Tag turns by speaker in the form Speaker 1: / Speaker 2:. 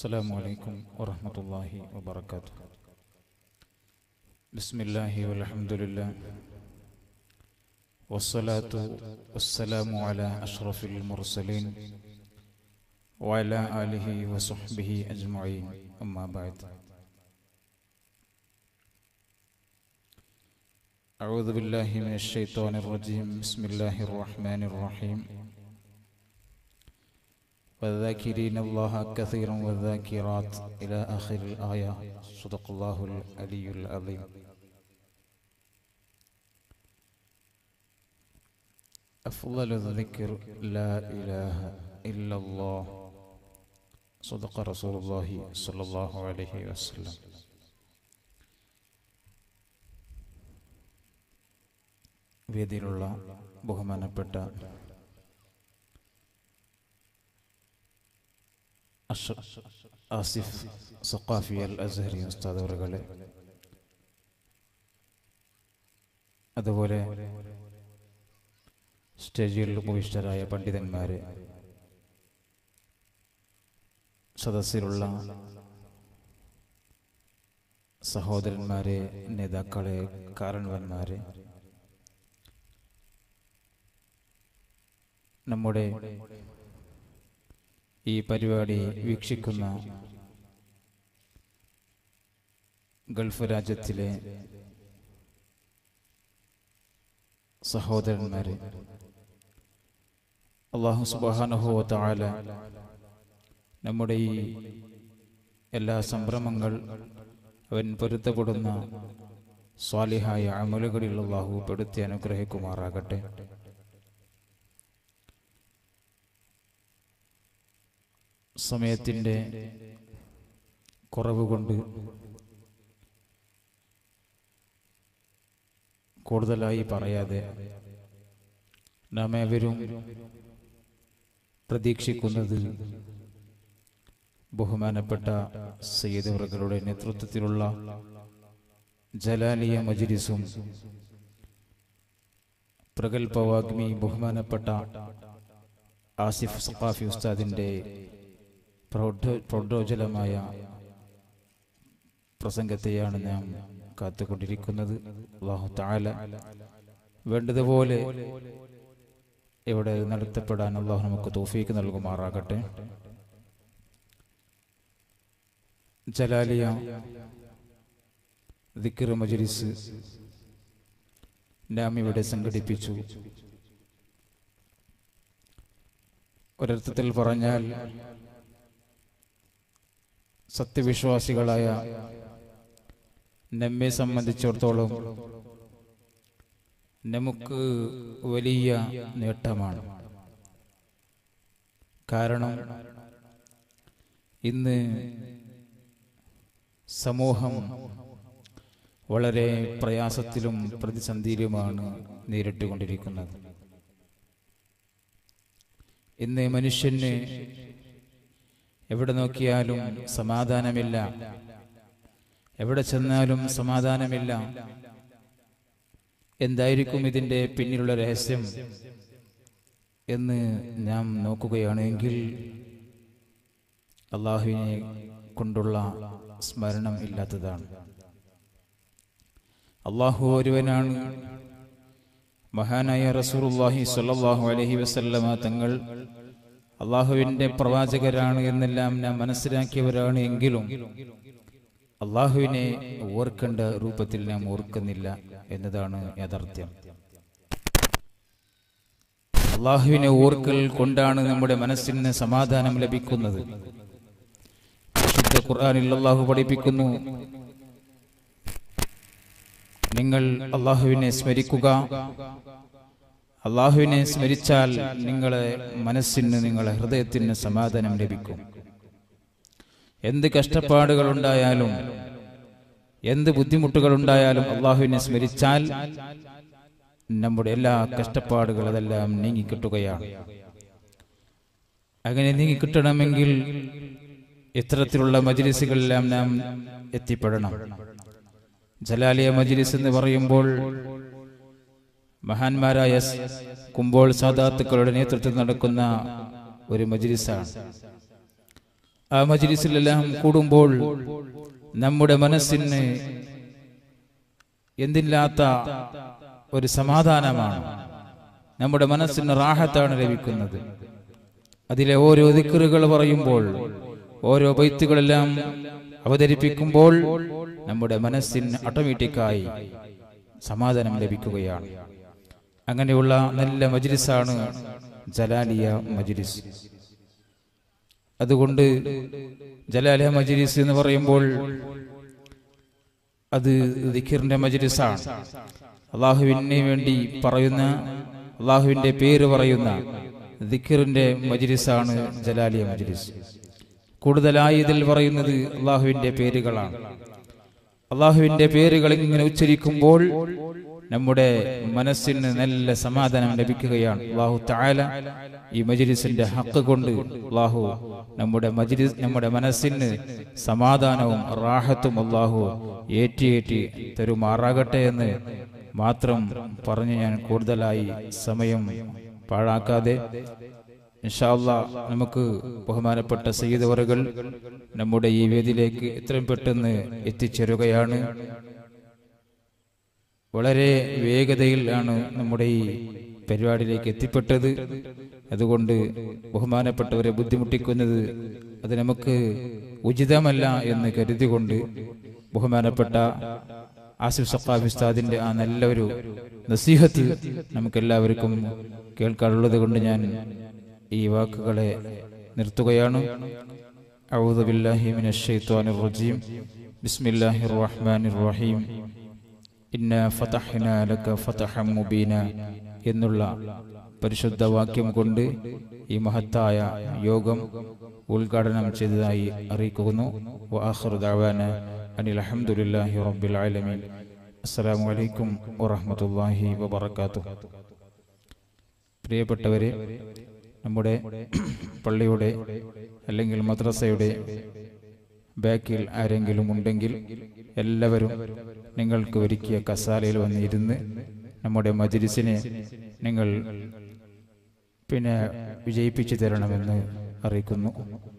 Speaker 1: السلام عليكم ورحمة الله وبركاته بسم الله والحمد لله والصلاة والسلام على أشرف المرسلين وعلى آله وصحبه أجمعين أما بعد أعوذ بالله من الشيطان الرجيم بسم الله الرحمن الرحيم والذاكرين الله كثيرا والذاكرات إلى آخر الآية صدق الله العلي العظيم أفضل الذكر لا إله إلا الله صدق رسول الله صلى الله عليه وسلم വേദിയിലുള്ള ബഹുമാനപ്പെട്ട അഷ- ആസിഫ് സഖാഫി അൽ അസ്ഹരി ഉസ്താദ് അവറുകളെ അതുപോലെ സ്റ്റേജിൽ ഉപവിഷ്ടരായ പണ്ഡിതന്മാരെ സദസ്സിലുള്ള സഹോദരന്മാരെ നേതാക്കളെ കാരണവന്മാരെ നമ്മുടെ ഈ പരിപാടി വീക്ഷിക്കുന്ന ഗൾഫ് രാജ്യത്തിലെ സഹോദരന്മാരെ അള്ളാഹു സുബാനുഹോ താല നമ്മുടെ ഈ എല്ലാ സംഭ്രമങ്ങൾ അവൻ പൊരുത്തപ്പെടുന്ന സ്വാലിഹായ അമലുകളിൽ അള്ളാഹു പെടുത്തി അനുഗ്രഹിക്കുമാറാകട്ടെ സമയത്തിൻ്റെ കുറവ് കൊണ്ട് കൂടുതലായി പറയാതെ നാം ഏവരും പ്രതീക്ഷിക്കുന്നത് ബഹുമാനപ്പെട്ട സയ്യിദവറുകളുടെ നേതൃത്വത്തിലുള്ള ജലാലിയ മജിലിസും പ്രഗത്ഭവാഗ്മി ബഹുമാനപ്പെട്ട ആസിഫ് സഖാഫി ഉസ്താദിൻ്റെ പ്രൗഢ പ്രൗഢോജ്വലമായ പ്രസംഗത്തെയാണ് നാം കാത്തുകൊണ്ടിരിക്കുന്നത് അള്ളാഹു താല വേണ്ടതുപോലെ ഇവിടെ നടത്തപ്പെടാൻ അള്ളാഹു നമുക്ക് തോഫീക്ക് നൽകുമാറാകട്ടെ ജലാലിയ ദിക്കർ മജലിസ് നാം ഇവിടെ സംഘടിപ്പിച്ചു ഒരർത്ഥത്തിൽ പറഞ്ഞാൽ സത്യവിശ്വാസികളായ നമ്മെ സംബന്ധിച്ചിടത്തോളം നമുക്ക് വലിയ നേട്ടമാണ് കാരണം ഇന്ന് സമൂഹം വളരെ പ്രയാസത്തിലും പ്രതിസന്ധിയിലുമാണ് നേരിട്ടുകൊണ്ടിരിക്കുന്നത് ഇന്ന് മനുഷ്യന് എവിടെ നോക്കിയാലും സമാധാനമില്ല എവിടെ ചെന്നാലും സമാധാനമില്ല എന്തായിരിക്കും ഇതിൻ്റെ പിന്നിലുള്ള രഹസ്യം എന്ന് നാം നോക്കുകയാണെങ്കിൽ അള്ളാഹുവിനെ കൊണ്ടുള്ള സ്മരണം ഇല്ലാത്തതാണ് അള്ളാഹു ഒരുവനാണ് മഹാനായ റസൂറുല്ലാഹി സ്വല്ലല്ലാഹു അലൈഹി വസല്ലമ തങ്ങൾ അള്ളാഹുവിൻ്റെ പ്രവാചകരാണ് എന്നെല്ലാം നാം മനസ്സിലാക്കിയവരാണ് എങ്കിലും അള്ളാഹുവിനെ ഓർക്കേണ്ട രൂപത്തിൽ നാം ഓർക്കുന്നില്ല എന്നതാണ് യാഥാർത്ഥ്യം അള്ളാഹുവിനെ ഓർക്കൽ കൊണ്ടാണ് നമ്മുടെ മനസ്സിന് സമാധാനം ലഭിക്കുന്നത് വിശുദ്ധ ഖുർആനിൽ അള്ളാഹു പഠിപ്പിക്കുന്നു നിങ്ങൾ അള്ളാഹുവിനെ സ്മരിക്കുക അള്ളാഹുവിനെ സ്മരിച്ചാൽ നിങ്ങളെ മനസ്സിന് നിങ്ങളെ ഹൃദയത്തിന് സമാധാനം ലഭിക്കും എന്ത് കഷ്ടപ്പാടുകൾ ഉണ്ടായാലും എന്ത് ബുദ്ധിമുട്ടുകൾ ഉണ്ടായാലും അള്ളാഹുവിനെ സ്മരിച്ചാൽ നമ്മുടെ എല്ലാ കഷ്ടപ്പാടുകൾ അതെല്ലാം നീങ്ങിക്കിട്ടുകയാണ് അങ്ങനെ നീങ്ങിക്കിട്ടണമെങ്കിൽ ഇത്തരത്തിലുള്ള മജിലിസുകളെല്ലാം നാം എത്തിപ്പെടണം ജലാലിയ മജിലിസ് എന്ന് പറയുമ്പോൾ മഹാന്മാരായ സ് കുമ്പോൾ സാദാത്തുക്കളുടെ നേതൃത്വത്തിൽ നടക്കുന്ന ഒരു മജ്ലിസാണ് ആ മജ്ലിസിലെല്ലാം കൂടുമ്പോൾ നമ്മുടെ മനസ്സിന് എന്തില്ലാത്ത ഒരു സമാധാനമാണ് നമ്മുടെ മനസ്സിന് റാഹത്താണ് ലഭിക്കുന്നത് അതിലെ ഓരോ ദിക്കറുകൾ പറയുമ്പോൾ ഓരോ ബൈത്തുകളെല്ലാം അവതരിപ്പിക്കുമ്പോൾ നമ്മുടെ മനസ്സിന് ഓട്ടോമാറ്റിക്കായി സമാധാനം ലഭിക്കുകയാണ് അങ്ങനെയുള്ള നല്ല മജ്ലിസാണ് ജലാലിയ മജ്ലിസ് അതുകൊണ്ട് ജലാലിയ മജ്ലിസ് എന്ന് പറയുമ്പോൾ അത് ദിഖിറിന്റെ മജ്ലിസാണ് അള്ളാഹുവിന് വേണ്ടി പറയുന്ന അള്ളാഹുവിന്റെ പേര് പറയുന്ന ദിഖിറിന്റെ മജ്ലിസാണ് ജലാലിയ മജ്ലിസ് കൂടുതലായി ഇതിൽ പറയുന്നത് അള്ളാഹുവിന്റെ പേരുകളാണ് അള്ളാഹുവിന്റെ പേരുകൾ ഇങ്ങനെ ഉച്ചരിക്കുമ്പോൾ നമ്മുടെ മനസ്സിന് നല്ല സമാധാനം ലഭിക്കുകയാണ് അള്ളാഹു താല ഈ മജ്ലിസിന്റെ ഹക്ക് കൊണ്ട് അള്ളാഹു നമ്മുടെ മജ്ലിസ് നമ്മുടെ മനസ്സിന് സമാധാനവും റാഹത്തും അള്ളാഹു ഏറ്റിയേറ്റി തരുമാറാകട്ടെ എന്ന് മാത്രം പറഞ്ഞ് ഞാൻ കൂടുതലായി സമയം പാഴാക്കാതെ ഇൻഷാല്ല നമുക്ക് ബഹുമാനപ്പെട്ട സയ്യിദവറുകൾ നമ്മുടെ ഈ വേദിയിലേക്ക് എത്രയും പെട്ടെന്ന് എത്തിച്ചേരുകയാണ് വളരെ വേഗതയിലാണ് നമ്മുടെ ഈ പരിപാടിയിലേക്ക് എത്തിപ്പെട്ടത് അതുകൊണ്ട് ബഹുമാനപ്പെട്ടവരെ ബുദ്ധിമുട്ടിക്കുന്നത് അത് നമുക്ക് ഉചിതമല്ല എന്ന് കരുതികൊണ്ട് ബഹുമാനപ്പെട്ട ആസിഫ് സഖാബ് ഉസ്താദിന്റെ ആ നല്ലൊരു നസീഹത്ത് നമുക്കെല്ലാവർക്കും കേൾക്കാനുള്ളത് കൊണ്ട് ഞാൻ ഈ വാക്കുകളെ നിർത്തുകയാണ് أعوذ بالله من الشيطان الرجيم بسم الله الرحمن الرحيم إنا فتحنا لك فتحا مبينا എന്നുള്ള പരിശുദ്ധ വാക്യം കൊണ്ട് ഈ മഹത്തായ യോഗം ഉദ്ഘാടനം ചെയ്തതായി അറിയിക്കുന്നു വആഖിറു ദഅവാന അനിൽ അൽഹംദുലില്ലാഹി റബ്ബിൽ ആലമീൻ അസ്സലാമു അലൈക്കും വറഹ്മത്തുള്ളാഹി വബറകാതുഹു പ്രിയപ്പെട്ടവരെ നമ്മുടെ പള്ളിയുടെ അല്ലെങ്കിൽ മദ്രസയുടെ ബാക്കിൽ ആരെങ്കിലും ഉണ്ടെങ്കിൽ എല്ലാവരും നിങ്ങൾക്ക് ഒരുക്കിയ കസാലയിൽ വന്നിരുന്ന് നമ്മുടെ മജ്ലിസിനെ നിങ്ങൾ പിന്നെ വിജയിപ്പിച്ചു തരണമെന്ന് അറിയിക്കുന്നു